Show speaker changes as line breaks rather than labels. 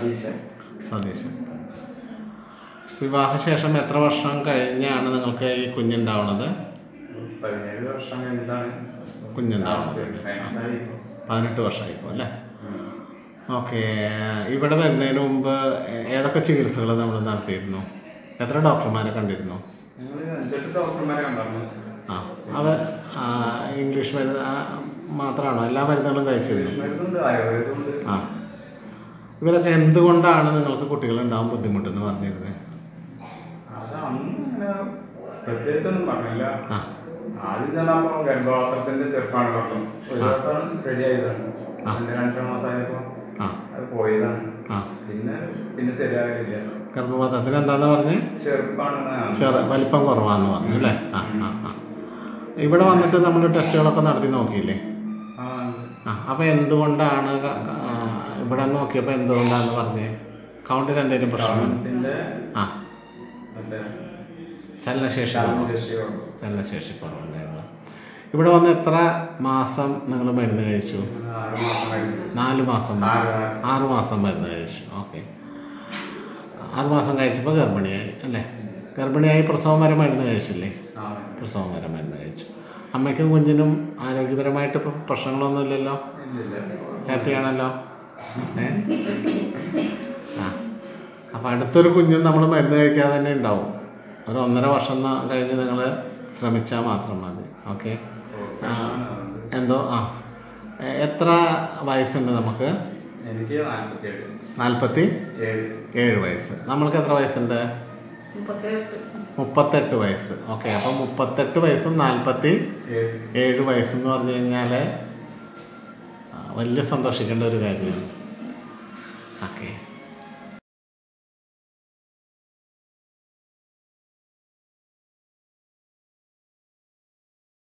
സതീശൻ
സതീശൻ വിവാഹശേഷം എത്ര വർഷം കഴിഞ്ഞാണ് നിങ്ങൾക്ക് ഈ കുഞ്ഞുണ്ടാവുന്നത്
പതിനേഴ് വർഷം കഴിഞ്ഞിട്ടാണ്
കുഞ്ഞുണ്ടാവുന്നത്
കഴിഞ്ഞതായി ഇപ്പൊ.
പതിനെട്ട് വർഷമായിപ്പോൾ അല്ലേ ഓക്കെ ഇവിടെ വരുന്നതിന് മുമ്പ് ഏതൊക്കെ ചികിത്സകൾ നമ്മൾ നടത്തിയിരുന്നു എത്ര ഡോക്ടർമാരെ കണ്ടിരുന്നു
ഞങ്ങള് അഞ്ചെട്ട് ഡോക്ടർമാരെ കണ്ടായിരുന്നു
ആ അവ ആ, ഇംഗ്ലീഷ് മരുന്ന് ആ, മാത്രമാണോ എല്ലാ മരുന്നുകളും കഴിച്ചിരുന്നു
മരുന്നുണ്ട് ആയുർവേദമുണ്ട്
ആ ഇവരൊക്കെ എന്തുകൊണ്ടാണ് നിങ്ങൾക്ക് കുട്ടികളുണ്ടാവാൻ ബുദ്ധിമുട്ടെന്ന് പറഞ്ഞിരുന്നത്
അത് അന്ന് അങ്ങനെ പ്രത്യേകിച്ചൊന്നും പറഞ്ഞില്ല
ആ
ആദ്യം ചെന്നപ്പോ ഗർഭപാത്രത്തിന്റെ ചെറുപ്പാണ് പറഞ്ഞു ഒരു വട്ടം റെഡി ആയതാണ് രണ്ട് രണ്ടര മാസമായപ്പോ
ആ
അത് പോയതാണ്
ആ
പിന്നെ പിന്നെ ശരിയാകില്ല
ഗർഭപാത്രത്തിന് എന്താന്ന് പറഞ്ഞ്
ചെറുപ്പാണ്
ചെറു വലിപ്പം കുറവാന്ന് പറഞ്ഞു അല്ലേ ആ ആ ആ ഇവിടെ വന്നിട്ട് നമ്മൾ ടെസ്റ്റുകളൊക്കെ നടത്തി നോക്കിയില്ലേ
ആ
ആ അപ്പോൾ എന്തുകൊണ്ടാണ് ക- ക- ആ, ഇവിടെ നോക്കിയപ്പോൾ എന്തുകൊണ്ടാന്ന് പറഞ്ഞേ കൗണ്ടിന് എന്തെങ്കിലും പ്രശ്നം വന്നു?
ഗവൺമെന്റിന്റെ
ആ
മറ്റേ
ചലനശേഷി കുറവ്.
ശേഷിയോ
ചലനശേഷി കുറവുണ്ടായിരുന്നു ഇവിടെ വന്ന് എത്ര മാസം നിങ്ങൾ മരുന്ന് കഴിച്ചു
ആറ് മാസം കഴിഞ്ഞു
നാല് മാസം
ആറ് ആറ്.
ആറ് മാസം മരുന്ന് കഴിച്ചു ഓക്കെ ആറ് മാസം കഴിച്ചപ്പോൾ ഗർഭിണിയായി അല്ലേ ഗർഭിണിയായി പ്രസവം വരെ മരുന്ന് കഴിച്ചില്ലേ
ആ
പ്രസവം വരെ മരുന്ന് കഴിച്ചു അമ്മയ്ക്കും കുഞ്ഞിനും ആരോഗ്യപരമായിട്ട് ഇപ്പോൾ പ്രശ്നങ്ങളൊന്നും ഇല്ലല്ലോ
ഇല്ലില്ല
ഹാപ്പിയാണല്ലോ ഏ ആ അപ്പോൾ അടുത്തൊരു കുഞ്ഞും നമ്മൾ മരുന്ന് കഴിക്കാതെ തന്നെ ഉണ്ടാവും ഒരു ഒന്നര വർഷം ന- കഴിഞ്ഞ് നിങ്ങൾ ശ്രമിച്ചാൽ മാത്രം മതി ഓക്കെ എന്തോ ആ എ- എത്ര വയസ്സുണ്ട് നമുക്ക്
എനിക്ക് നാൽപ്പത്തിയേഴ്
നാൽപ്പത്തി
ഏഴ്
ഏഴ് വയസ്സ് നമ്മൾക്ക് എത്ര വയസ്സുണ്ട്
മുപ്പത്തെട്ട്
മുപ്പത്തെട്ട് വയസ്സ് ഓക്കെ അപ്പം മുപ്പത്തെട്ട് വയസ്സും നാൽപ്പത്തി
ഏഴ്
ഏഴ് വയസ്സെന്ന് പറഞ്ഞു കഴിഞ്ഞാൽ വലിയ സന്തോഷിക്കേണ്ട ഒരു കാര്യമാണ് ഓക്കെ